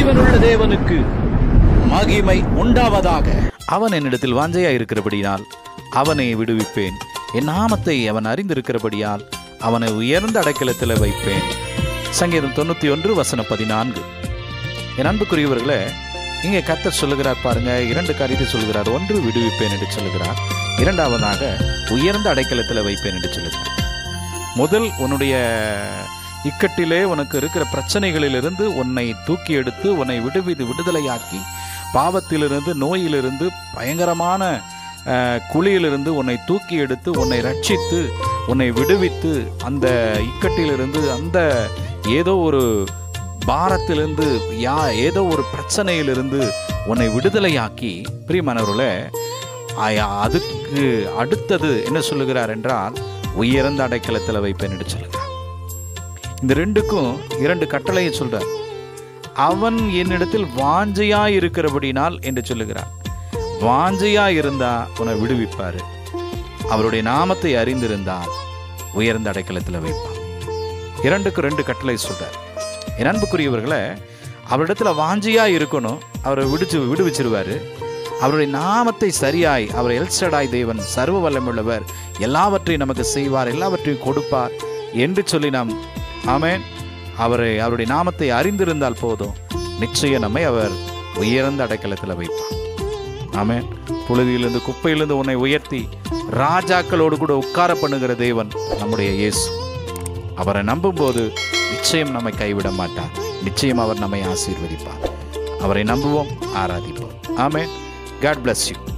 ஜீவனுள்ள தேவனுக்கு மகிமை உண்டாவதாக அவன் என்னிடத்தில் வாஞ்சையா இருக்கிறபடியால் அவனை விடுவிப்பேன் என் நாமத்தை அவன் அறிந்திருக்கிறபடியால் அவனை உயர்ந்த அடைக்கலத்தில் வைப்பேன் சங்கீதம் தொண்ணூத்தி ஒன்று வசனம் பதினான்கு என் அன்புக்குரியவர்களே இங்கே கர்த்தர் சொல்லுகிறார் பாருங்க இரண்டு காரியத்தை சொல்கிறார் ஒன்று விடுவிப்பேன் என்று சொல்லுகிறார் இரண்டாவதாக உயர்ந்த அடைக்கலத்தில் வைப்பேன் என்று சொல்லுகிறார் முதல் உன்னுடைய இக்கட்டிலே உனக்கு இருக்கிற பிரச்சனைகளிலிருந்து உன்னை தூக்கி எடுத்து உன்னை விடுவிது விடுதலையாக்கி பாவத்திலிருந்து நோயிலிருந்து பயங்கரமான அஹ், குழியிலிருந்து உன்னை தூக்கி எடுத்து உன்னை ரட்சித்து உன்னை விடுவித்து அந்த இக்கட்டிலிருந்து அந்த ஏதோ ஒரு பாரத்திலிருந்து யா ஏதோ ஒரு பிரச்சனையிலிருந்து உன்னை விடுதலையாக்கி பிரியமானவர்களே ஆயா, அதுக்கு அடுத்தது என்ன சொல்லுகிறார் என்றால் உயர்ந்த அடைக்கலத்தில் வைப்பேன் என்று சொல்லுகிறார் இந்த ரெண்டுக்கும் இரண்டு கட்டளையை சொல்றார் அவன் என்னிடத்தில் வாஞ்சையா இருக்கிறபடினால் என்று சொல்லுகிறார் வாஞ்சையா இருந்தா உன்னை விடுவிப்பாரு அவருடைய நாமத்தை அறிந்திருந்தால் உயர்ந்த அடைக்கலத்தில் வைப்பார் இரண்டுக்கு ரெண்டு கட்டளை சொல்றார் என் அன்புக்குரியவர்களே அவரிடத்துல வாஞ்சியா இருக்கணும் அவரை விடுச்சு விடுவிச்சிருவாரு அவருடைய நாமத்தை சரியாய் அவர் எல்சடாய் தேவன் சர்வ வல்லமுள்ளவர் எல்லாவற்றையும் நமக்கு செய்வார் எல்லாவற்றையும் கொடுப்பார் என்று சொல்லி நாம் ஆமென் அவரை அவருடைய நாமத்தை அறிந்திருந்தால் போதும் நிச்சயம் நம்மை அவர் உயர்ந்த அடைக்கலத்தில் வைப்பார் ஆமென் புழுதியிலிருந்து குப்பையிலிருந்து உன்னை உயர்த்தி ராஜாக்களோடு கூட உட்கார பண்ணுகிற தேவன் நம்முடைய இயேசு அவரை நம்பும்போது நிச்சயம் நம்மை கைவிட மாட்டார் நிச்சயம் அவர் நம்மை ஆசீர்வதிப்பார் அவரை நம்புவோம் ஆராதிப்போம் ஆமென் காட் bless யூ